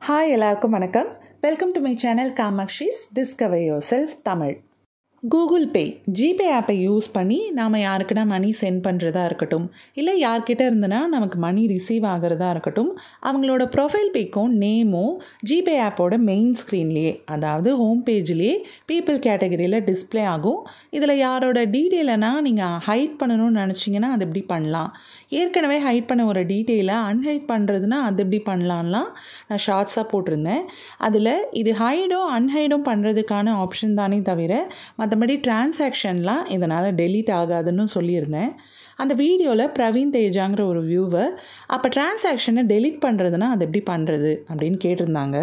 hi எல்லாருக்கும் வணக்கம் welcome to my channel Kamakshi's discover your self Tamil Google Pay GPay ஆப்பை use பண்ணி நாம் யாருக்குனா மணி சென்ட் பண்ணுறதா இருக்கட்டும் இல்லை யார்கிட்ட இருந்துனா நமக்கு மணி ரிசீவ் ஆகிறதா இருக்கட்டும் அவங்களோட ப்ரொஃபைல் பிக்கும் நேமும் ஜிபே ஆப்போட மெயின் ஸ்க்ரீன்லேயே அதாவது ஹோம் பேஜ்லேயே பீப்புள் கேட்டகரியில் டிஸ்ப்ளே ஆகும் இதில் யாரோட டீட்டெயிலனா நீங்கள் ஹைட் பண்ணணும்னு நினச்சிங்கன்னா அது எப்படி பண்ணலாம் ஏற்கனவே ஹைட் பண்ண ஒரு டீட்டெயிலை அன்ஹைட் பண்ணுறதுனா அது எப்படி பண்ணலாம்லாம் நான் ஷார்ட்ஸாக போட்டிருந்தேன் அதில் இது ஹைடும் அன்ஹைடும் பண்ணுறதுக்கான ஆப்ஷன் தானே தவிர மற்றபடி டிரான்சாக்ஷன்லாம் இதனால் டெலீட் ஆகாதுன்னு சொல்லியிருந்தேன் அந்த வீடியோவில் பிரவீன் தேஜாங்கிற ஒரு வியூவர் அப்போ டிரான்சாக்ஷனை டெலீட் பண்ணுறதுனா அது எப்படி பண்ணுறது அப்படின்னு கேட்டிருந்தாங்க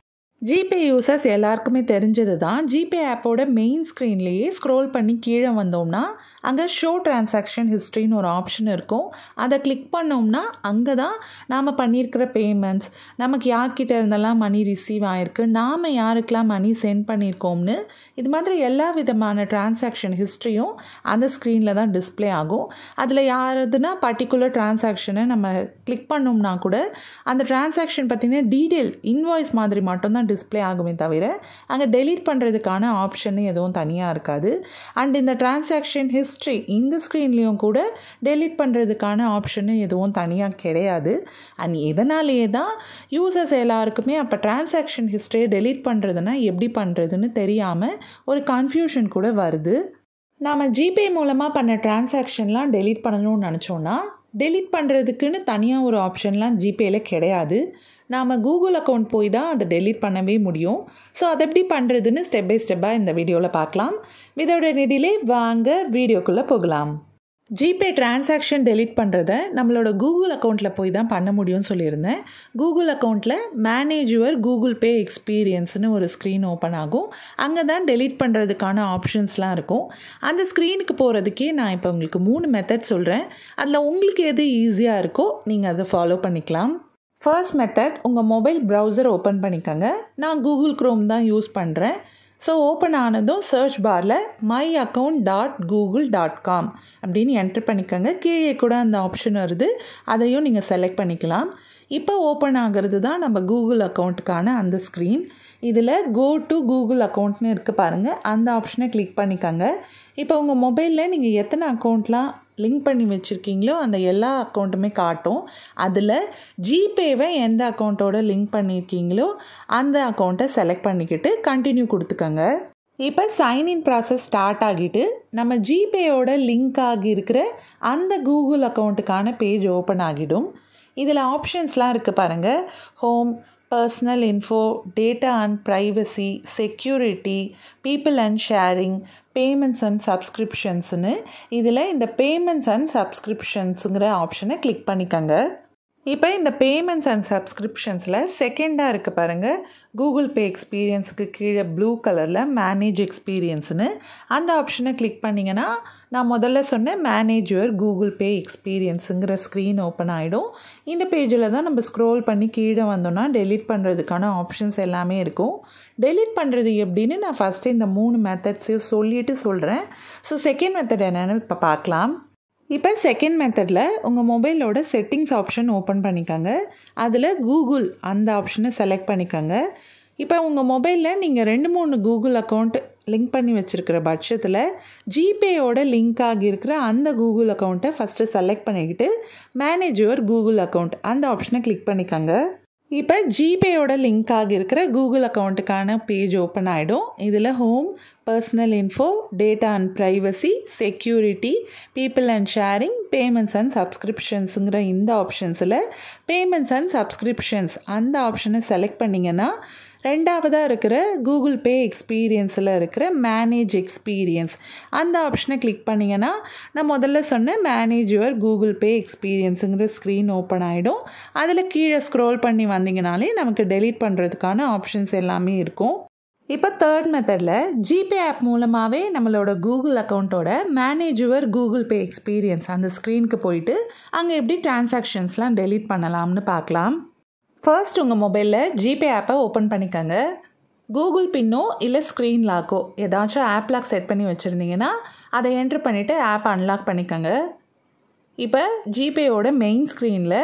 ஜிபே யூசர்ஸ் எல்லாருக்குமே தெரிஞ்சது தான் ஜிபே ஆப்போட மெயின் ஸ்க்ரீன்லேயே ஸ்க்ரோல் பண்ணி கீழே வந்தோம்னா அங்கே ஷோ டிரான்சாக்ஷன் ஹிஸ்ட்ரின்னு ஒரு ஆப்ஷன் இருக்கும் அதை கிளிக் பண்ணோம்னா அங்கே தான் நாம் பண்ணியிருக்கிற பேமெண்ட்ஸ் நமக்கு யார்கிட்ட இருந்தெல்லாம் மணி ரிசீவ் ஆகிருக்கு நாம் யாருக்கெல்லாம் மணி சென்ட் பண்ணியிருக்கோம்னு இது மாதிரி எல்லா விதமான டிரான்சாக்ஷன் ஹிஸ்ட்ரியும் அந்த ஸ்க்ரீனில் தான் டிஸ்ப்ளே ஆகும் அதில் யாருதுன்னா பர்டிகுலர் டிரான்சாக்ஷனை நம்ம கிளிக் பண்ணோம்னா கூட அந்த டிரான்சாக்ஷன் பார்த்திங்கன்னா டீட்டெயில் இன்வாய்ஸ் மாதிரி மட்டும்தான் டிஸ்ப்ளே ஆகுமே தவிர அங்கே டெலீட் பண்ணுறதுக்கான ஆப்ஷன் எதுவும் தனியாக இருக்காது அண்ட் இந்த டிரான்சாக்ஷன் ஹிஸ்ட்ரி இந்த ஸ்க்ரீன்லேயும் கூட டெலீட் பண்ணுறதுக்கான ஆப்ஷனு எதுவும் தனியாக கிடையாது அண்ட் இதனாலேயே தான் யூசர்ஸ் எல்லாருக்குமே அப்போ டிரான்சாக்ஷன் ஹிஸ்ட்ரியை டெலீட் பண்ணுறதுனா எப்படி பண்ணுறதுன்னு தெரியாமல் ஒரு கன்ஃபியூஷன் கூட வருது நாம் ஜிபே மூலமாக பண்ண டிரான்சாக்ஷன்லாம் டெலீட் பண்ணணும்னு நினச்சோன்னா டெலீட் பண்ணுறதுக்குன்னு தனியாக ஒரு ஆப்ஷன்லாம் ஜிபேயில் கிடையாது நாம் கூகுள் அக்கௌண்ட் போய் தான் அதை டெலீட் பண்ணவே முடியும் ஸோ அதை எப்படி பண்ணுறதுன்னு ஸ்டெப் பை ஸ்டெப்பாக இந்த வீடியோவில் பார்க்கலாம் இதோட நெடிலே வாங்க வீடியோக்குள்ளே போகலாம் ஜிபே டிரான்சாக்ஷன் டெலீட் பண்ணுறத நம்மளோட கூகுள் அக்கௌண்ட்டில் போய் தான் பண்ண முடியும்னு சொல்லியிருந்தேன் கூகுள் அக்கௌண்ட்டில் மேனேஜ் யுவர் கூகுள் பே எக்ஸ்பீரியன்ஸ்னு ஒரு ஸ்க்ரீன் ஓப்பன் ஆகும் அங்கே தான் டெலீட் பண்ணுறதுக்கான ஆப்ஷன்ஸ்லாம் இருக்கும் அந்த ஸ்க்ரீனுக்கு போகிறதுக்கே நான் இப்போ உங்களுக்கு மூணு மெத்தட் சொல்கிறேன் அதில் உங்களுக்கு எது ஈஸியாக இருக்கோ நீங்கள் அதை ஃபாலோ பண்ணிக்கலாம் ஃபர்ஸ்ட் மெத்தட் உங்கள் மொபைல் ப்ரௌசர் ஓப்பன் பண்ணிக்கோங்க நான் கூகுள் க்ரோம் தான் யூஸ் பண்ணுறேன் ஸோ ஓப்பன் ஆனதும் சர்ச் பாரில் my account dot Google dot com அப்படின்னு என்ட்ரு பண்ணிக்கோங்க கீழே கூட அந்த ஆப்ஷன் வருது அதையும் நீங்கள் செலக்ட் பண்ணிக்கலாம் இப்போ ஓப்பன் ஆகிறது தான் நம்ம கூகுள் அக்கௌண்ட்டுக்கான அந்த ஸ்க்ரீன் இதில் கோ டு கூகுள் அக்கௌண்ட்னு இருக்குது பாருங்கள் அந்த ஆப்ஷனை கிளிக் பண்ணிக்கோங்க இப்போ உங்கள் மொபைலில் நீங்கள் எத்தனை அக்கௌண்ட்லாம் லிங்க் பண்ணி வச்சுருக்கீங்களோ அந்த எல்லா அக்கௌண்ட்டுமே காட்டும் அதில் ஜிபேவை எந்த அக்கௌண்ட்டோட லிங்க் பண்ணியிருக்கீங்களோ அந்த அக்கௌண்ட்டை செலக்ட் பண்ணிக்கிட்டு கண்டினியூ கொடுத்துக்கோங்க இப்போ சைன்இன் ப்ராசஸ் ஸ்டார்ட் ஆகிட்டு நம்ம ஜிபேயோட லிங்க் ஆகியிருக்கிற அந்த கூகுள் அக்கௌண்ட்டுக்கான பேஜ் ஓப்பன் ஆகிடும் இதில் ஆப்ஷன்ஸ்லாம் இருக்குது பாருங்கள் home personal info data and privacy security people and sharing payments and சப்ஸ்கிரிப்ஷன்ஸ்னு இதில் இந்த பேமெண்ட்ஸ் அண்ட் சப்ஸ்கிரிப்ஷன்ஸுங்கிற ஆப்ஷனை கிளிக் பண்ணிக்கோங்க இப்போ இந்த பேமெண்ட்ஸ் அண்ட் சப்ஸ்கிரிப்ஷன்ஸில் செகண்டாக இருக்குது பாருங்கள் கூகுள் பே எக்ஸ்பீரியன்ஸுக்கு கீழே ப்ளூ கலரில் மேனேஜ் எக்ஸ்பீரியன்ஸ்னு அந்த ஆப்ஷனை கிளிக் பண்ணிங்கன்னா நான் முதல்ல சொன்ன மேனேஜ் யுவர் கூகுள் பே எக்ஸ்பீரியன்ஸுங்கிற ஸ்க்ரீன் ஓப்பன் ஆகிடும் இந்த பேஜில் தான் நம்ம ஸ்க்ரோல் பண்ணி கீழே வந்தோம்னா டெலீட் பண்ணுறதுக்கான ஆப்ஷன்ஸ் எல்லாமே இருக்கும் டெலீட் பண்ணுறது எப்படின்னு நான் ஃபஸ்ட்டு இந்த மூணு மெத்தட்ஸையும் சொல்லிட்டு சொல்கிறேன் ஸோ செகண்ட் மெத்தட் என்னென்னு இப்போ பார்க்கலாம் இப்போ செகண்ட் மெத்தடில் உங்கள் மொபைலோட செட்டிங்ஸ் ஆப்ஷன் ஓப்பன் பண்ணிக்கோங்க அதில் கூகுள் அந்த ஆப்ஷனை செலக்ட் பண்ணிக்கோங்க இப்போ உங்கள் மொபைலில் நீங்கள் ரெண்டு மூணு கூகுள் அக்கௌண்ட் லிங்க் பண்ணி வச்சுருக்கிற பட்சத்தில் ஜிபேயோட லிங்க் ஆகியிருக்கிற அந்த கூகுள் அக்கௌண்ட்டை ஃபஸ்ட்டு செலக்ட் பண்ணிக்கிட்டு மேனேஜ் யுவர் கூகுள் அக்கௌண்ட் அந்த ஆப்ஷனை கிளிக் பண்ணிக்கோங்க இப்போ ஜிபேயோட லிங்க் ஆகியிருக்கிற கூகுள் அக்கௌண்ட்டுக்கான பேஜ் ஓப்பன் ஆகிடும் இதில் home personal info data and privacy security people and sharing payments and சப்ஸ்கிரிப்ஷன்ஸுங்கிற இந்த ஆப்ஷன்ஸில் பேமெண்ட்ஸ் அண்ட் சப்ஸ்கிரிப்ஷன்ஸ் அந்த ஆப்ஷனை செலக்ட் பண்ணிங்கன்னா ரெண்டாவதாக இருக்கிற கூகுள் பே எக்ஸ்பீரியன்ஸில் இருக்கிற மேனேஜ் எக்ஸ்பீரியன்ஸ் அந்த ஆப்ஷனை கிளிக் பண்ணிங்கன்னா நான் முதல்ல சொன்ன மேனேஜ் யுவர் கூகுள் பே எக்ஸ்பீரியன்ஸுங்கிற ஸ்க்ரீன் ஓப்பன் ஆகிடும் அதில் கீழே ஸ்க்ரோல் பண்ணி வந்தீங்கனாலே நமக்கு டெலீட் பண்ணுறதுக்கான ஆப்ஷன்ஸ் எல்லாமே இருக்கும் இப்போ தேர்ட் மெத்தடில் ஜிபே ஆப் மூலமாகவே நம்மளோட கூகுள் அக்கௌண்ட்டோட manage your Google Pay experience அந்த ஸ்க்ரீனுக்கு போயிட்டு அங்கே எப்படி டிரான்சாக்ஷன்ஸ்லாம் டெலீட் பண்ணலாம்னு பார்க்கலாம் ஃபர்ஸ்ட் உங்கள் மொபைலில் ஜிபே ஆப்பை ஓப்பன் பண்ணிக்கோங்க கூகுள் பின்னோ இல்லை ஸ்க்ரீன் லாக்கோ ஏதாச்சும் ஆப் லாக் செட் பண்ணி வச்சுருந்தீங்கன்னா அதை என்ட்ரு பண்ணிவிட்டு ஆப் அன்லாக் பண்ணிக்கோங்க இப்போ ஜிபேயோட மெயின் ஸ்க்ரீனில்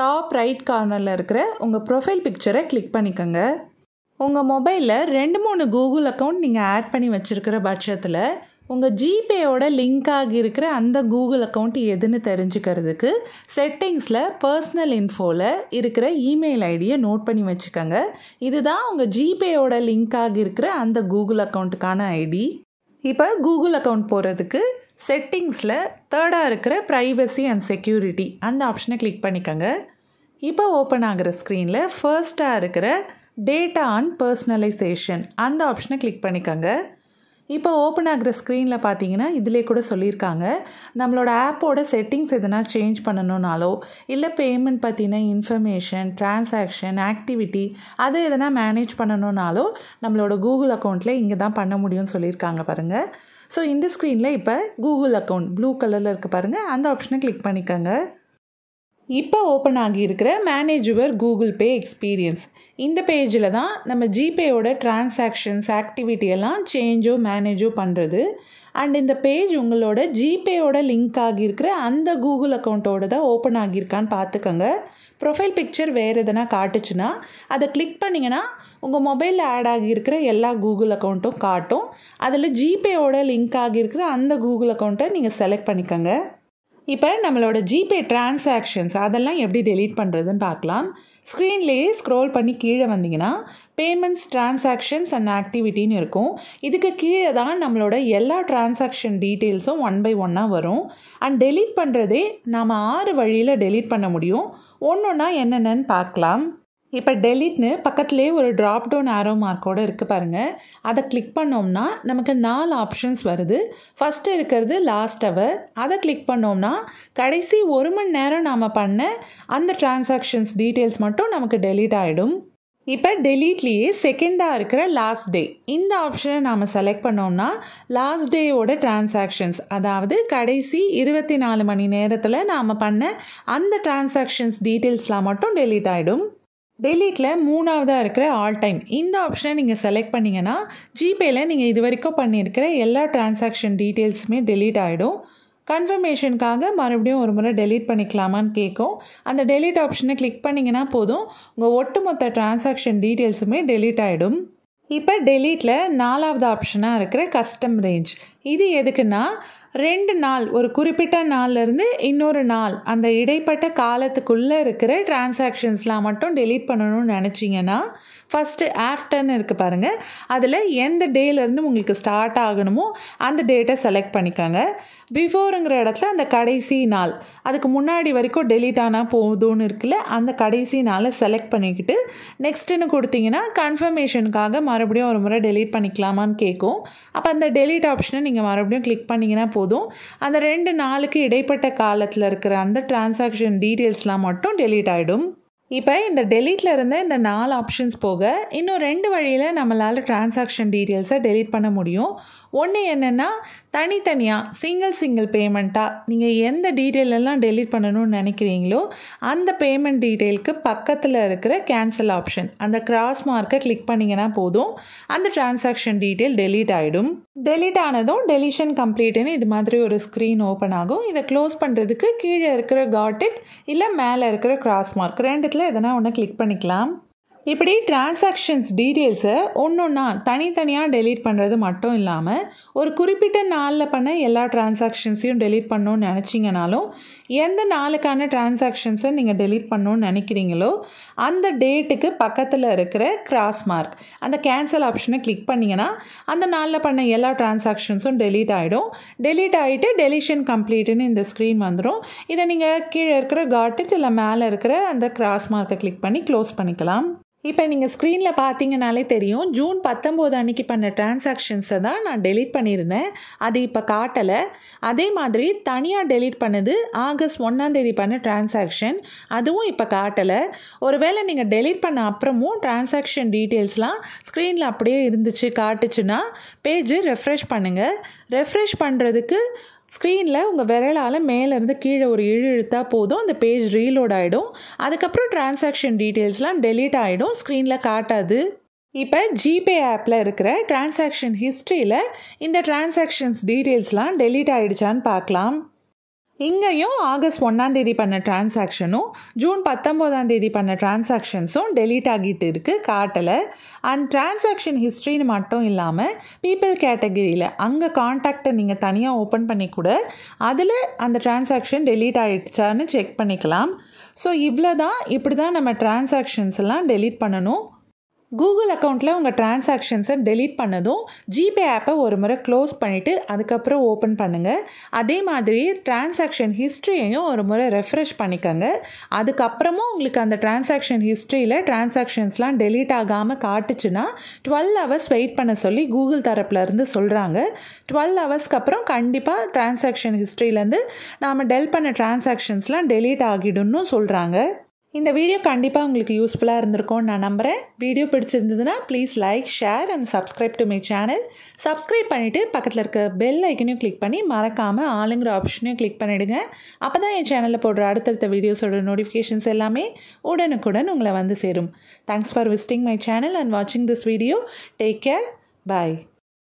டாப் ரைட் கார்னரில் இருக்கிற உங்கள் ப்ரொஃபைல் பிக்சரை கிளிக் பண்ணிக்கோங்க உங்கள் மொபைலில் ரெண்டு மூணு கூகுள் அக்கௌண்ட் நீங்கள் ஆட் பண்ணி வச்சுருக்கிற பட்சத்தில் உங்கள் ஜிபேயோட லிங்க் ஆகி இருக்கிற அந்த கூகுள் அக்கௌண்ட் எதுன்னு தெரிஞ்சுக்கிறதுக்கு செட்டிங்ஸில் பர்சனல் இன்ஃபோவில் இருக்கிற இமெயில் ஐடியை நோட் பண்ணி வச்சுக்கோங்க இதுதான் உங்கள் ஜிபேயோட லிங்க் ஆகி இருக்கிற அந்த கூகுள் அக்கௌண்ட்டுக்கான ஐடி இப்போ கூகுள் அக்கௌண்ட் போகிறதுக்கு செட்டிங்ஸில் தேர்டாக இருக்கிற ப்ரைவசி அண்ட் செக்யூரிட்டி அந்த ஆப்ஷனை கிளிக் பண்ணிக்கோங்க இப்போ ஓப்பன் ஆகிற ஸ்க்ரீனில் ஃபர்ஸ்ட்டாக இருக்கிற டேட்டா அண்ட் பர்சனலைசேஷன் அந்த ஆப்ஷனை கிளிக் பண்ணிக்கோங்க இப்போ ஓப்பன் ஆகிற ஸ்க்ரீனில் பார்த்தீங்கன்னா இதிலே கூட சொல்லியிருக்காங்க நம்மளோட ஆப்போட செட்டிங்ஸ் எதனா சேஞ்ச் பண்ணணுன்னாலோ இல்லை பேமெண்ட் பற்றின இன்ஃபர்மேஷன் டிரான்சாக்ஷன் ஆக்டிவிட்டி அதை எதனா மேனேஜ் பண்ணணுன்னாலோ நம்மளோட கூகுள் அக்கௌண்ட்டில் இங்கே தான் பண்ண முடியும்னு சொல்லியிருக்காங்க பாருங்கள் ஸோ இந்த ஸ்க்ரீனில் இப்போ கூகுள் அக்கௌண்ட் ப்ளூ கலரில் இருக்க பாருங்கள் அந்த ஆப்ஷனை கிளிக் பண்ணிக்கோங்க இப்போ ஓப்பன் ஆகியிருக்கிற manage your Google Pay experience இந்த பேஜில் தான் நம்ம ஜிபேயோட டிரான்சாக்ஷன்ஸ் ஆக்டிவிட்டி எல்லாம் சேஞ்சோ மேனேஜோ பண்ணுறது அண்ட் இந்த பேஜ் உங்களோட ஜிபேயோட லிங்க் ஆகியிருக்கிற அந்த கூகுள் அக்கௌண்ட்டோட தான் ஓப்பன் ஆகியிருக்கான்னு பார்த்துக்கோங்க ப்ரொஃபைல் பிக்சர் வேறு எதனா காட்டுச்சுன்னா அதை கிளிக் பண்ணிங்கன்னா உங்கள் மொபைலில் ஆட் ஆகியிருக்கிற எல்லா கூகுள் அக்கௌண்ட்டும் காட்டும் அதில் ஜிபேயோட லிங்க் ஆகியிருக்கிற அந்த கூகுள் அக்கௌண்ட்டை நீங்கள் செலக்ட் பண்ணிக்கோங்க இப்போ நம்மளோட ஜிபே டிரான்சாக்ஷன்ஸ் அதெல்லாம் எப்படி டெலீட் பண்ணுறதுன்னு பார்க்கலாம் ஸ்க்ரீன்லேயே ஸ்க்ரோல் பண்ணி கீழே வந்தீங்கன்னா பேமெண்ட்ஸ் டிரான்சாக்ஷன்ஸ் அண்ட் ஆக்டிவிட்டின்னு இருக்கும் இதுக்கு கீழே தான் நம்மளோட எல்லா டிரான்சாக்ஷன் டீட்டெயில்ஸும் ஒன் பை ஒன்னாக வரும் அண்ட் டெலீட் பண்ணுறதே நாம் ஆறு வழியில் டெலீட் பண்ண முடியும் ஒன்று ஒன்றா என்னென்னு பார்க்கலாம் இப்போ டெலிட்னு பக்கத்துலேயே ஒரு ட்ராப் டவுன் ஆரோ மார்க்கோடு இருக்குது பாருங்கள் அதை கிளிக் பண்ணோம்னா நமக்கு நாலு ஆப்ஷன்ஸ் வருது ஃபஸ்ட்டு இருக்கிறது லாஸ்ட் அவர் அதை கிளிக் பண்ணோம்னா கடைசி ஒரு மணி நேரம் நாம் பண்ண அந்த டிரான்சாக்ஷன்ஸ் டீட்டெயில்ஸ் மட்டும் நமக்கு டெலீட் ஆகிடும் இப்போ டெலீட்லேயே செகண்டாக இருக்கிற லாஸ்ட் டே இந்த ஆப்ஷனை நாம் செலக்ட் பண்ணோம்னா லாஸ்ட் டேயோட டிரான்சாக்ஷன்ஸ் அதாவது கடைசி இருபத்தி நாலு மணி நேரத்தில் நாம் பண்ண அந்த டிரான்சாக்ஷன்ஸ் டீட்டெயில்ஸ்லாம் மட்டும் டெலீட் ஆகிடும் டெலீட்டில் மூணாவதாக இருக்கிற ஆல் டைம் இந்த ஆப்ஷனை நீங்கள் செலக்ட் பண்ணிங்கன்னா ஜிபேயில் நீங்கள் இது வரைக்கும் பண்ணியிருக்கிற எல்லா டிரான்சாக்ஷன் டீட்டெயில்ஸுமே டெலீட் ஆகிடும் கன்ஃபர்மேஷனுக்காக மறுபடியும் ஒரு முறை டெலீட் பண்ணிக்கலாமான்னு கேட்கும் அந்த டெலீட் ஆப்ஷனை கிளிக் பண்ணிங்கன்னா போதும் உங்கள் ஒட்டுமொத்த டிரான்சாக்ஷன் டீட்டெயில்ஸுமே டெலீட் ஆகிடும் இப்போ டெலீட்டில் நாலாவது ஆப்ஷனாக இருக்கிற கஸ்டம் ரேஞ்ச் இது எதுக்குன்னா ரெண்டு நாள் ஒரு குறிப்பிட்ட நாள்லேருந்து இன்னொரு நாள் அந்த இடைப்பட்ட காலத்துக்குள்ளே இருக்கிற டிரான்சாக்ஷன்ஸ்லாம் மட்டும் டெலீட் பண்ணணும்னு நினச்சிங்கன்னா ஃபஸ்ட்டு ஆஃப்டர்னு இருக்குது பாருங்கள் அதில் எந்த டேலேருந்து உங்களுக்கு ஸ்டார்ட் ஆகணுமோ அந்த டேட்டை செலக்ட் பண்ணிக்கோங்க பிஃபோருங்கிற இடத்துல அந்த கடைசி நாள் அதுக்கு முன்னாடி வரைக்கும் டெலீட் ஆனால் போதும்னு இருக்குல்ல அந்த கடைசி நாளை செலக்ட் பண்ணிக்கிட்டு நெக்ஸ்ட்டுன்னு கொடுத்தீங்கன்னா கன்ஃபர்மேஷனுக்காக மறுபடியும் ஒரு முறை டெலீட் பண்ணிக்கலாமான்னு கேட்கும் அப்போ அந்த டெலீட் ஆப்ஷனை நீங்கள் மறுபடியும் கிளிக் பண்ணிங்கன்னா போதும் அந்த ரெண்டு நாளுக்கு இடைப்பட்ட காலத்தில் இருக்கிற அந்த டிரான்சாக்ஷன் டீட்டெயில்ஸ்லாம் மட்டும் டெலீட் ஆகிடும் இப்போ இந்த டெலீட்டில் இருந்த இந்த நாலு ஆப்ஷன்ஸ் போக இன்னும் ரெண்டு வழியில் நம்மளால் டிரான்சாக்ஷன் டீட்டெயில்ஸை டெலீட் பண்ண முடியும் ஒன்று என்னென்னா தனித்தனியாக சிங்கிள் சிங்கிள் பேமெண்ட்டாக நீங்கள் எந்த டீட்டெயில் எல்லாம் டெலீட் பண்ணணும்னு நினைக்கிறீங்களோ அந்த பேமெண்ட் டீட்டெயிலுக்கு பக்கத்தில் இருக்கிற கேன்சல் ஆப்ஷன் அந்த கிராஸ் மார்க்கை கிளிக் பண்ணிங்கன்னா போதும் அந்த டிரான்சாக்ஷன் டீட்டெயில் டெலீட் ஆகிடும் டெலீட் ஆனதும் டெலிஷன் கம்ப்ளீட்டுன்னு இது மாதிரி ஒரு ஸ்க்ரீன் ஓப்பன் ஆகும் இதை க்ளோஸ் பண்ணுறதுக்கு கீழே இருக்கிற காட் இட் இல்லை மேலே இருக்கிற கிராஸ் மார்க் ரெண்டுத்தில் எதனா ஒன்று கிளிக் பண்ணிக்கலாம் இப்படி டிரான்சாக்ஷன்ஸ் டீட்டெயில்ஸை ஒன்று ஒன்றா தனித்தனியாக டெலீட் பண்ணுறது மட்டும் இல்லாமல் ஒரு குறிப்பிட்ட நாளில் பண்ண எல்லா டிரான்சாக்ஷன்ஸையும் டெலீட் பண்ணணும்னு நினச்சிங்கனாலும் எந்த நாளுக்கான டிரான்சாக்ஷன்ஸை நீங்கள் டெலீட் பண்ணணும்னு நினைக்கிறீங்களோ அந்த டேட்டுக்கு பக்கத்தில் இருக்கிற கிராஸ் மார்க் அந்த கேன்சல் ஆப்ஷனை கிளிக் பண்ணிங்கன்னா அந்த நாளில் பண்ண எல்லா டிரான்சாக்ஷன்ஸும் டெலீட் ஆகிடும் டெலீட் ஆகிட்டு டெலிஷன் கம்ப்ளீட்டுன்னு இந்த ஸ்க்ரீன் வந்துடும் இதை நீங்கள் கீழே இருக்கிற காட்டுட்டு இல்லை மேலே இருக்கிற அந்த கிராஸ் மார்க்கை கிளிக் பண்ணி க்ளோஸ் பண்ணிக்கலாம் இப்போ நீங்கள் ஸ்க்ரீனில் பார்த்தீங்கனாலே தெரியும் ஜூன் பத்தொம்போது அன்னைக்கு பண்ண டிரான்சாக்ஷன்ஸை தான் நான் டெலீட் பண்ணியிருந்தேன் அது இப்போ காட்டலை அதே மாதிரி தனியாக டெலீட் பண்ணது ஆகஸ்ட் ஒன்றாந்தேதி பண்ண டிரான்சாக்ஷன் அதுவும் இப்போ காட்டலை ஒருவேளை நீங்கள் டெலீட் பண்ண அப்புறமும் டிரான்சாக்ஷன் டீட்டெயில்ஸ்லாம் ஸ்க்ரீனில் அப்படியே இருந்துச்சு காட்டுச்சுன்னா பேஜ் ரெஃப்ரெஷ் பண்ணுங்கள் ரெஃப்ரெஷ் பண்ணுறதுக்கு ஸ்க்ரீனில் உங்கள் விரலால் மேலேருந்து கீழே ஒரு இழு இழுத்தா போதும் அந்த பேஜ் ரீலோட் ஆகிடும் அதுக்கப்புறம் டிரான்சாக்ஷன் டீட்டெயில்ஸ்லாம் டெலீட் ஆகிடும் ஸ்க்ரீனில் காட்டாது இப்போ ஜிபே ஆப்பில் இருக்கிற டிரான்சாக்ஷன் ஹிஸ்ட்ரியில் இந்த டிரான்சாக்ஷன்ஸ் டீட்டெயில்ஸ்லாம் டெலீட் ஆகிடுச்சான்னு பார்க்கலாம் இங்கேயும் ஆகஸ்ட் ஒன்றாம் தேதி பண்ண டிரான்சாக்ஷனும் ஜூன் பத்தொம்போதாம் தேதி பண்ண டிரான்சாக்ஷன்ஸும் டெலீட் ஆகிட்டு இருக்குது காட்டலை அண்ட் டிரான்சாக்ஷன் ஹிஸ்ட்ரின்னு மட்டும் இல்லாமல் பீப்புள் கேட்டகரியில் அங்கே காண்டாக்டை நீங்கள் தனியாக ஓப்பன் பண்ணி கூட அதில் அந்த டிரான்சாக்ஷன் டெலீட் ஆகிடுச்சான்னு செக் பண்ணிக்கலாம் ஸோ இவ்வளோ தான் இப்படி தான் நம்ம டிரான்சாக்ஷன்ஸ் எல்லாம் டெலீட் பண்ணணும் கூகுள் அக்கௌண்ட்டில் உங்கள் டிரான்சாக்ஷன்ஸை டெலீட் பண்ணதும் ஜிபே ஆப்பை ஒரு முறை க்ளோஸ் பண்ணிவிட்டு அதுக்கப்புறம் ஓப்பன் பண்ணுங்கள் அதே மாதிரி டிரான்சாக்ஷன் ஹிஸ்ட்ரியையும் ஒரு முறை ரெஃப்ரெஷ் பண்ணிக்கோங்க அதுக்கப்புறமும் உங்களுக்கு அந்த டிரான்சாக்ஷன் ஹிஸ்ட்ரியில் டிரான்சாக்ஷன்ஸ்லாம் டெலீட் ஆகாமல் காட்டுச்சுன்னா டுவெல் ஹவர்ஸ் வெயிட் பண்ண சொல்லி கூகுள் தரப்புலேருந்து சொல்கிறாங்க டுவெல் ஹவர்ஸ்க்கு அப்புறம் கண்டிப்பாக டிரான்சாக்ஷன் ஹிஸ்ட்ரியிலேருந்து நாம் டெல் பண்ண டிரான்சாக்ஷன்ஸ்லாம் டெலீட் ஆகிடும்னு சொல்கிறாங்க இந்த வீடியோ கண்டிப்பாக உங்களுக்கு யூஸ்ஃபுல்லாக இருந்திருக்கும்னு நான் நம்புகிறேன் வீடியோ பிடிச்சிருந்ததுன்னா please like share and subscribe to my channel subscribe பண்ணிவிட்டு பக்கத்தில் இருக்க பெல் ஐக்கனையும் கிளிக் பண்ணி மறக்காமல் ஆளுங்கிற ஆப்ஷனையும் கிளிக் பண்ணிவிடுங்க அப்போ தான் என் சேனலில் போடுற அடுத்தடுத்த வீடியோஸோட நோட்டிஃபிகேஷன்ஸ் எல்லாமே உடனுக்குடன் உங்களை வந்து சேரும் thanks for visiting my channel and வாட்சிங் this video take care bye